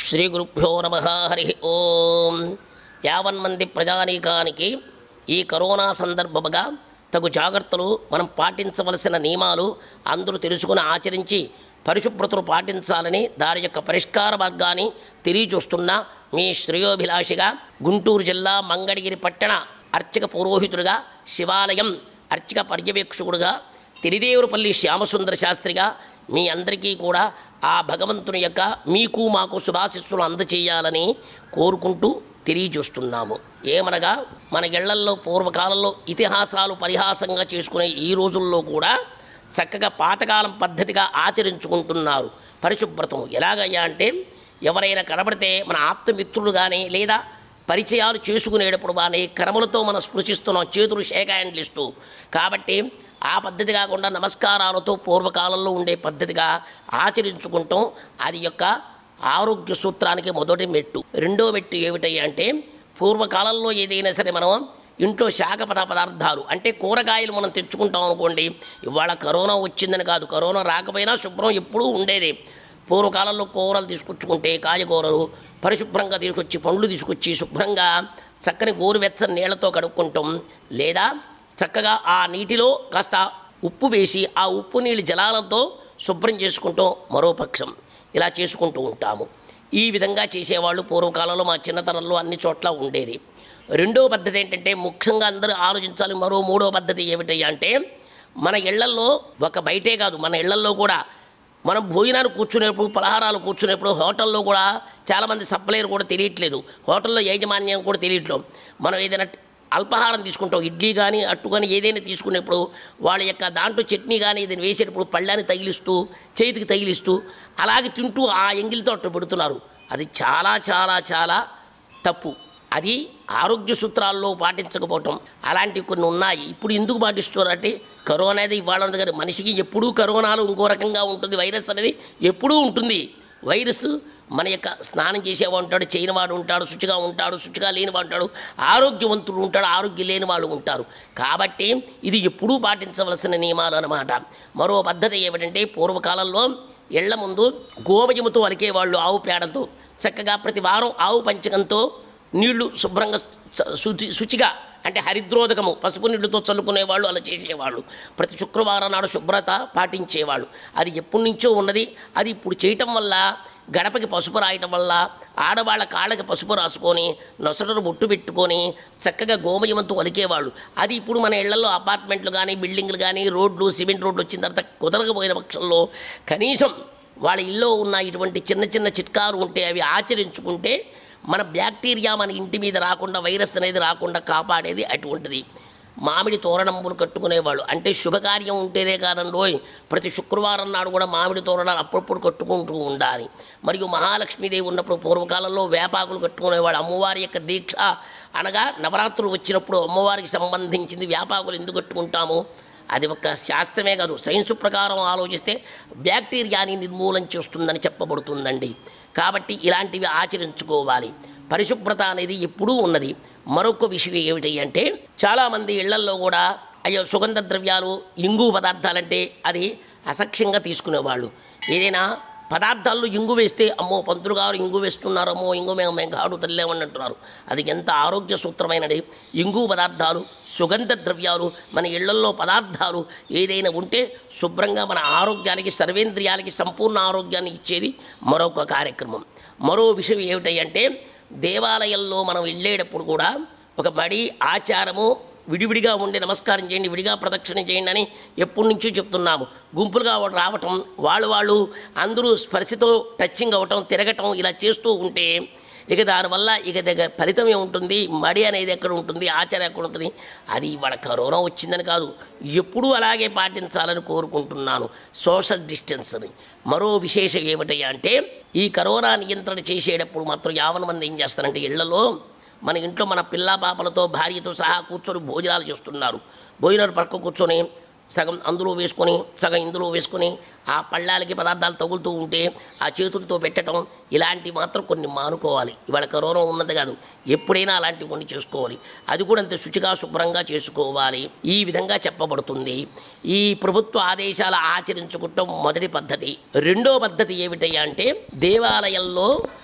శ్రీ గురుభ్యో నమ హరి ఓం యావన్మంది ప్రజానీకానికి ఈ కరోనా సందర్భముగా తగు జాగ్రత్తలు మనం పాటించవలసిన నియమాలు అందరూ తెలుసుకుని ఆచరించి పరిశుభ్రతను పాటించాలని దాని యొక్క పరిష్కార మార్గాన్ని తెలియచూస్తున్న మీ శ్రేయోభిలాషిగా గుంటూరు జిల్లా మంగళగిరి పట్టణ అర్చక పురోహితుడిగా శివాలయం అర్చక పర్యవేక్షకుడుగా తిరిదేవురపల్లి శ్యామసుందర శాస్త్రిగా మీ అందరికీ కూడా ఆ భగవంతుని యొక్క మీకు మాకు శుభాశిస్సులు అందచేయాలని కోరుకుంటూ తెలియజేస్తున్నాము ఏమనగా మన ఇళ్లల్లో పూర్వకాలంలో ఇతిహాసాలు పరిహాసంగా చేసుకునే ఈ రోజుల్లో కూడా చక్కగా పాతకాలం పద్ధతిగా ఆచరించుకుంటున్నారు పరిశుభ్రతను ఎలాగయ్యా అంటే ఎవరైనా కనబడితే మన ఆప్తమిత్రులు కానీ లేదా పరిచయాలు చేసుకునేటప్పుడు కానీ క్రమలతో మనం స్పృశిస్తున్నాం చేతులు షేక్ హ్యాండ్లు ఇస్తూ కాబట్టి ఆ పద్ధతి కాకుండా నమస్కారాలతో పూర్వకాలంలో ఉండే పద్ధతిగా ఆచరించుకుంటాం అది యొక్క ఆరోగ్య సూత్రానికి మొదటి మెట్టు రెండో మెట్టు ఏమిటయ్యా అంటే పూర్వకాలంలో ఏదైనా సరే మనం ఇంట్లో శాఖ పద పదార్థాలు అంటే కూరగాయలు మనం తెచ్చుకుంటాం అనుకోండి ఇవాళ కరోనా వచ్చిందని కాదు కరోనా రాకపోయినా శుభ్రం ఎప్పుడూ ఉండేది పూర్వకాలంలో కూరలు తీసుకొచ్చుకుంటే కాయగూరలు పరిశుభ్రంగా తీసుకొచ్చి పండ్లు తీసుకొచ్చి శుభ్రంగా చక్కని గోరువెచ్చని నీళ్లతో కడుక్కుంటాం లేదా చక్కగా ఆ నీటిలో కాస్త ఉప్పు వేసి ఆ ఉప్పు నీళ్ళు జలాలతో శుభ్రం చేసుకుంటాం మరో పక్షం ఇలా చేసుకుంటూ ఉంటాము ఈ విధంగా చేసేవాళ్ళు పూర్వకాలంలో మా చిన్నతనంలో అన్ని చోట్ల ఉండేది రెండో పద్ధతి ఏంటంటే ముఖ్యంగా అందరూ ఆలోచించాలి మరో మూడో పద్ధతి ఏమిటయ్యా అంటే మన ఇళ్లల్లో ఒక బయటే కాదు మన ఇళ్లల్లో కూడా మనం భోజనాలు కూర్చునేప్పుడు పలహారాలు కూర్చునేప్పుడు హోటల్లో కూడా చాలామంది సప్లైర్ కూడా తెలియట్లేదు హోటల్లో యాజమాన్యం కూడా తెలియట్లేదు మనం ఏదైనా అల్పాహారం తీసుకుంటాం ఇడ్లీ కానీ అట్టు కానీ ఏదైనా తీసుకునేప్పుడు వాళ్ళ యొక్క దాంట్లో చట్నీ కానీ ఏదైనా వేసేటప్పుడు పళ్ళాన్ని తగిలిస్తూ చేతికి తగిలిస్తూ అలాగే తింటూ ఆ ఎంగిలితో అట్టు పెడుతున్నారు అది చాలా చాలా చాలా తప్పు అది ఆరోగ్య సూత్రాల్లో పాటించకపోవటం అలాంటివి కొన్ని ఉన్నాయి ఇప్పుడు ఎందుకు పాటిస్తున్నారంటే కరోనా అనేది ఇవాళ ఉంది కానీ మనిషికి ఎప్పుడూ కరోనాలు ఇంకో రకంగా ఉంటుంది వైరస్ అనేది ఎప్పుడూ ఉంటుంది వైరస్ మన యొక్క స్నానం చేసేవాడు ఉంటాడు చేయనివాడు ఉంటాడు శుచిగా ఉంటాడు శుచిగా లేనివాడు ఉంటాడు ఆరోగ్యవంతుడు ఉంటాడు ఆరోగ్యం లేని వాళ్ళు ఉంటారు కాబట్టి ఇది ఎప్పుడూ పాటించవలసిన నియమాలు అన్నమాట మరో పద్ధతి ఏమిటంటే పూర్వకాలంలో ఇళ్ల ముందు గోమయముతో అలికేవాళ్ళు ఆవు పేడలతో చక్కగా ప్రతి వారం ఆవు పంచకంతో నీళ్లు శుభ్రంగా శ- శుచి శుచిగా అంటే హరిద్రోదకము పసుపు నీళ్లతో చల్లుకునేవాళ్ళు అలా చేసేవాళ్ళు ప్రతి శుక్రవారం నాడు శుభ్రత పాటించేవాళ్ళు అది ఎప్పటి నుంచో ఉన్నది అది ఇప్పుడు చేయటం వల్ల గడపకి పసుపు రాయటం వల్ల ఆడవాళ్ళ కాళ్ళకి పసుపు రాసుకొని నొసటను బొట్టు పెట్టుకొని చక్కగా గోమయమంతో ఒలికేవాళ్ళు అది ఇప్పుడు మన ఇళ్లలో అపార్ట్మెంట్లు కానీ బిల్డింగ్లు కానీ రోడ్లు సిమెంట్ రోడ్లు వచ్చిన తర్వాత కుదరకపోయిన పక్షంలో కనీసం వాళ్ళ ఇల్లో ఉన్న ఇటువంటి చిన్న చిన్న చిట్కాలు ఉంటే అవి ఆచరించుకుంటే మన బ్యాక్టీరియా మన ఇంటి మీద రాకుండా వైరస్ అనేది రాకుండా కాపాడేది అటువంటిది మామిడి తోరణములు కట్టుకునేవాళ్ళు అంటే శుభకార్యం ఉంటేనే కాదండోయ్ ప్రతి శుక్రవారం నాడు కూడా మామిడి తోరణాలు అప్పుడప్పుడు కట్టుకుంటూ ఉండాలి మరియు మహాలక్ష్మీదేవి ఉన్నప్పుడు పూర్వకాలంలో వేపాకులు కట్టుకునేవాళ్ళు అమ్మవారి యొక్క దీక్ష అనగా నవరాత్రులు వచ్చినప్పుడు అమ్మవారికి సంబంధించింది వేపాకులు ఎందుకు కట్టుకుంటాము అది ఒక శాస్త్రమే కాదు సైన్స్ ప్రకారం ఆలోచిస్తే బ్యాక్టీరియాని నిర్మూలన చేస్తుందని చెప్పబడుతుందండి కాబట్టి ఇలాంటివి ఆచరించుకోవాలి పరిశుభ్రత అనేది ఎప్పుడూ ఉన్నది మరొక విషయం ఏమిటి అంటే చాలామంది ఇళ్లల్లో కూడా అయ్యో సుగంధ ద్రవ్యాలు ఇంగు పదార్థాలంటే అది అసఖ్యంగా తీసుకునేవాళ్ళు ఏదైనా పదార్థాల్లో ఇంగు వేస్తే అమ్మో పంతులు గారు ఇంగు వేస్తున్నారు అమ్మో ఇంగు మేము మేము గాడు తల్లేమని అంటున్నారు అది ఎంత ఆరోగ్య సూత్రమైనది ఇంగు పదార్థాలు సుగంధ ద్రవ్యాలు మన ఇళ్లల్లో పదార్థాలు ఏదైనా ఉంటే శుభ్రంగా మన ఆరోగ్యానికి సర్వేంద్రియాలకి సంపూర్ణ ఆరోగ్యాన్ని ఇచ్చేది మరొక కార్యక్రమం మరో విషయం ఏమిటంటే దేవాలయంలో మనం వెళ్ళేటప్పుడు కూడా ఒక మడి ఆచారము విడివిడిగా ఉండి నమస్కారం చేయండి విడిగా ప్రదక్షిణ చేయండి అని ఎప్పటి నుంచో చెప్తున్నాము గుంపులుగా రావటం వాళ్ళు వాళ్ళు అందరూ స్పర్శతో టచింగ్ అవ్వటం తిరగటం ఇలా చేస్తూ ఉంటే ఇక దానివల్ల ఇక దగ్గర ఫలితం ఏముంటుంది మడి అనేది ఎక్కడ ఉంటుంది ఆచారం ఎక్కడ ఉంటుంది అది ఇవాళ కరోనా వచ్చిందని కాదు ఎప్పుడూ అలాగే పాటించాలని కోరుకుంటున్నాను సోషల్ డిస్టెన్స్ని మరో విశేషం ఏమిటయ్యా అంటే ఈ కరోనా నియంత్రణ చేసేటప్పుడు మాత్రం యావన మంది ఏం చేస్తారంటే ఇళ్లలో మన ఇంట్లో మన పిల్ల పాపలతో భార్యతో సహా కూర్చొని భోజనాలు చేస్తున్నారు భోజనాలు పక్క కూర్చొని సగం అందులో వేసుకొని సగం ఇందులో వేసుకొని ఆ పళ్ళాలకి పదార్థాలు తగులుతూ ఉంటే ఆ చేతులతో పెట్టడం ఇలాంటివి మాత్రం కొన్ని మానుకోవాలి ఇవాళ కరోనా ఉన్నది కాదు ఎప్పుడైనా అలాంటివి కొన్ని చేసుకోవాలి అది కూడా అంత శుచిగా శుభ్రంగా చేసుకోవాలి ఈ విధంగా చెప్పబడుతుంది ఈ ప్రభుత్వ ఆదేశాలు ఆచరించుకుంటాం మొదటి పద్ధతి రెండో పద్ధతి ఏమిటయ్యా అంటే దేవాలయంలో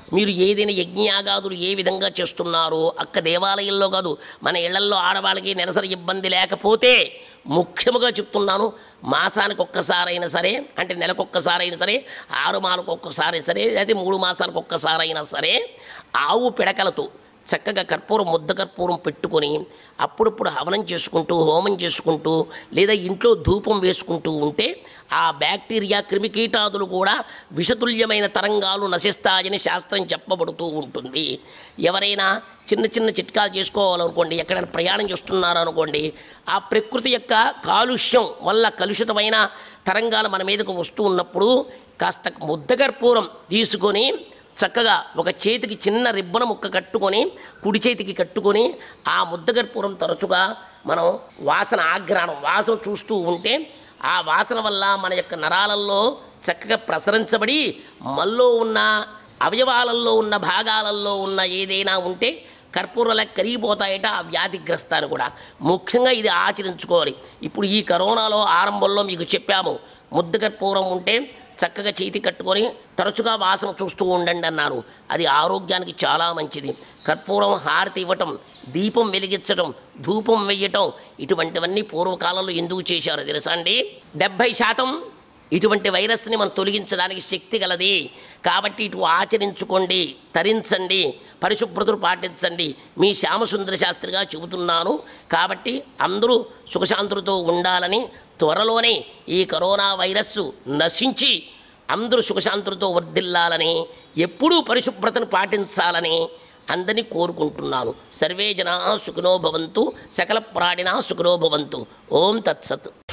మీరు ఏదైనా యజ్ఞయాగాదులు ఏ విధంగా చేస్తున్నారో అక్క దేవాలయంలో కాదు మన ఇళ్లల్లో ఆడవాళ్ళకి నెలసరి ఇబ్బంది లేకపోతే ముఖ్యముగా చెప్తున్నాను మాసానికి ఒక్కసారైనా సరే అంటే నెలకొక్కసారైనా సరే ఆరు మాలకు ఒక్కసారి సరే లేదా మూడు మాసాలకు ఒక్కసారైనా సరే ఆవు పిడకలతో చక్కగా కర్పూరం ముద్ద కర్పూరం పెట్టుకొని అప్పుడప్పుడు హవనం చేసుకుంటూ హోమం చేసుకుంటూ లేదా ఇంట్లో ధూపం వేసుకుంటూ ఉంటే ఆ బ్యాక్టీరియా క్రిమికీటాదులు కూడా విషతుల్యమైన తరంగాలు నశిస్తాయని శాస్త్రం చెప్పబడుతూ ఉంటుంది ఎవరైనా చిన్న చిన్న చిట్కాలు చేసుకోవాలనుకోండి ఎక్కడైనా ప్రయాణం చేస్తున్నారు అనుకోండి ఆ ప్రకృతి యొక్క కాలుష్యం వల్ల కలుషితమైన తరంగాలు మన మీదకు వస్తూ ఉన్నప్పుడు కాస్త ముద్దకర్పూరం తీసుకొని చక్కగా ఒక చేతికి చిన్న రిబ్బన ముక్క కట్టుకొని కుడి చేతికి కట్టుకొని ఆ ముద్దగర్పూరం తరచుగా మనం వాసన ఆగ్రహణం వాసన చూస్తూ ఉంటే ఆ వాసన వల్ల మన యొక్క నరాలలో చక్కగా ప్రసరించబడి మనలో ఉన్న అవయవాలలో ఉన్న భాగాలలో ఉన్న ఏదైనా ఉంటే కర్పూరాల కరిగిపోతాయట ఆ వ్యాధిగ్రస్తాన్ని కూడా ముఖ్యంగా ఇది ఆచరించుకోవాలి ఇప్పుడు ఈ కరోనాలో ఆరంభంలో మీకు చెప్పాము ముద్ద కర్పూరం ఉంటే చక్కగా చేతి కట్టుకొని తరచుగా వాసన చూస్తూ ఉండండి అన్నాను అది ఆరోగ్యానికి చాలా మంచిది కర్పూరం హారతి ఇవ్వటం దీపం వెలిగించటం ధూపం వెయ్యటం ఇటువంటివన్నీ పూర్వకాలంలో ఎందుకు చేశారో తెలుసా అండి డెబ్భై శాతం ఇటువంటి వైరస్ని మనం తొలగించడానికి శక్తి గలది కాబట్టి ఇటు ఆచరించుకోండి తరించండి పరిశుభ్రతను పాటించండి మీ శ్యామసుందర శాస్త్రిగా చెబుతున్నాను కాబట్టి అందరూ సుఖశాంతులతో ఉండాలని త్వరలోనే ఈ కరోనా వైరస్సు నశించి అందరూ సుఖశాంతులతో వర్ధిల్లాలని ఎప్పుడూ పరిశుభ్రతను పాటించాలని అందరినీ కోరుకుంటున్నాను సర్వే జనా సుఖినో భవంతు సకల ప్రాణినా సుఖినో భవంతు ఓం తత్సత్